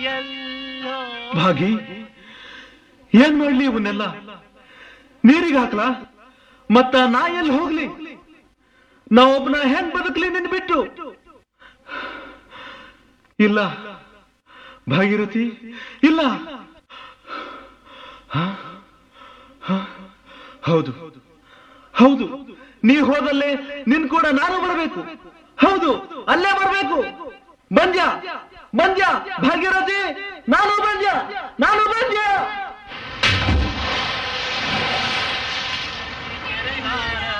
ಎಲ್ಲೋ ಭಾಗಿ ಏನ್ ಮಾಡ್ಲಿ ಇವನ್ನೆಲ್ಲ ನೀರಿಗೆ ಹಾಕ್ಲಾ ಮತ್ತ ನಾ ಎಲ್ಲಿ ಹೋಗ್ಲಿ ನಾ ಒಬ್ನ ಹೆಂಗ್ ಬದುಕ್ಲಿ ನಿನ್ ಬಿಟ್ಟು ಇಲ್ಲ ಭಾಗೀರಥಿ ಇಲ್ಲ ಹ? ಹ? ಹೌದು ಹೌದು ನೀ ಹೋದಲ್ಲೇ ನಿನ್ ಕೂಡ ನಾನು ಬರಬೇಕು ಹೌದು ಅಲ್ಲೇ ಬರಬೇಕು ಬಂದ್ಯಾ ಬಂದ್ಯಾ ಭಾಗ್ಯರಥಿ ನಾನು ಬಂದ್ಯಾ ನಾನು ಬಂದ್ಯಾ